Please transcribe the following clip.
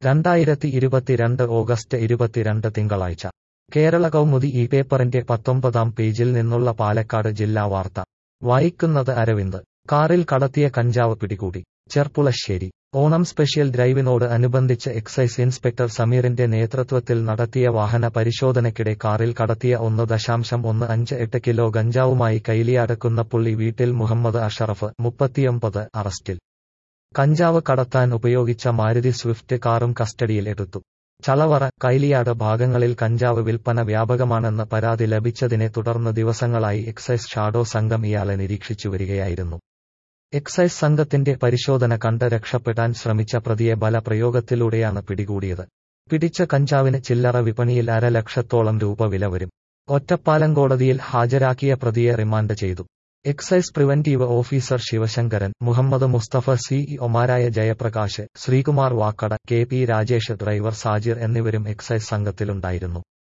രണ്ടായിരത്തി ഇരുപത്തിരണ്ട് ഓഗസ്റ്റ് ഇരുപത്തിരണ്ട് തിങ്കളാഴ്ച കേരള കൗമുദി ഈ പേപ്പറിന്റെ പത്തൊമ്പതാം പേജിൽ നിന്നുള്ള പാലക്കാട് ജില്ലാ വാർത്ത വായിക്കുന്നത് അരവിന്ദ് കാറിൽ കടത്തിയ കഞ്ചാവ് പിടികൂടി ചെർപ്പുളശ്ശേരി ഓണം സ്പെഷ്യൽ ഡ്രൈവിനോട് അനുബന്ധിച്ച് എക്സൈസ് ഇൻസ്പെക്ടർ സമീറിന്റെ നേതൃത്വത്തിൽ നടത്തിയ വാഹന പരിശോധനയ്ക്കിടെ കാറിൽ കടത്തിയ ഒന്ന് ദശാംശം ഒന്ന് അഞ്ച് എട്ട് കിലോ ഗഞ്ചാവുമായി കൈലിയാട് കുന്നപ്പുള്ളി വീട്ടിൽ മുഹമ്മദ് അഷറഫ് മുപ്പത്തിയൊമ്പത് അറസ്റ്റിൽ കഞ്ചാവ് കടത്താൻ ഉപയോഗിച്ച മാരുതി സ്വിഫ്റ്റ് കാറും കസ്റ്റഡിയിൽ എടുത്തു ചളവറ കൈലിയാട് ഭാഗങ്ങളിൽ കഞ്ചാവ് വിൽപ്പന വ്യാപകമാണെന്ന് പരാതി ലഭിച്ചതിനെ തുടർന്ന് ദിവസങ്ങളായി എക്സൈസ് ഷാഡോ സംഘം ഇയാളെ നിരീക്ഷിച്ചു വരികയായിരുന്നു എക്സൈസ് സംഘത്തിന്റെ പരിശോധന കണ്ട് രക്ഷപ്പെടാൻ ശ്രമിച്ച പ്രതിയെ ബലപ്രയോഗത്തിലൂടെയാണ് പിടികൂടിയത് പിടിച്ച കഞ്ചാവിന് ചില്ലറ വിപണിയിൽ അരലക്ഷത്തോളം രൂപ വില വരും ഒറ്റപ്പാലം കോടതിയിൽ ഹാജരാക്കിയ പ്രതിയെ റിമാൻഡ് ചെയ്തു excise preventive officer Sivasankaran Muhammad Musthafa C ഒമാരായ ജയപ്രകാശ് ശ്രീകുമാർ വാക്കട K P Rajesh driver Sajir എന്നിവരും എക്സൈസ് സംഘത്തിലുണ്ടായിരുന്നു